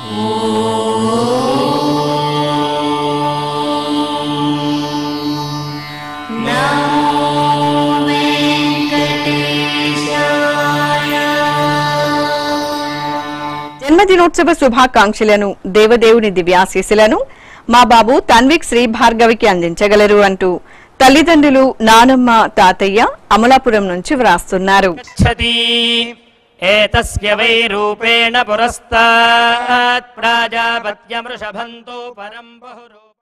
జన్మదినోత్సవ శుభాకాంక్షలను దేవదేవుని దివ్యాశీస్సులను మా బాబు తన్విక్ శ్రీ భార్గవికి అందించగలరు అంటూ తల్లిదండ్రులు నానమ్మ తాతయ్య అమలాపురం నుంచి వ్రాస్తున్నారు गच्छति एतस्य वै रूपेण पुरस्तात् प्राजापत्यमृषभन्तो परम् बहुरो